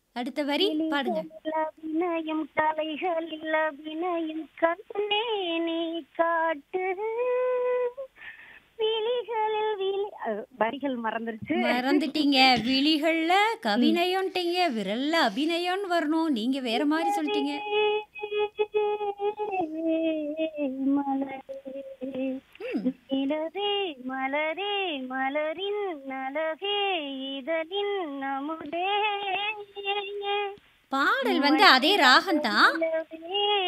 அடுத்த வரி பாடுங்க விழிகளில் அபிநயம் தலைகளில் அபிநயம் கண்ணே நீ காட்டு விழிகளில் விழி அஹ், வரிகள் மறந்துருச்சு மறந்துட்டீங்க விழிகள்ல கவிநயம்ட்டீங்க விரல்ல அபிநயம்னு வரணும் நீங்க வேற மாதிரி சொல்லிட்டீங்க மலரே ம், நிலவே மலரே மலரின் அழகே இதழின் நமுதே பாடல் வந்து அதே ராகம் தான் நிலவே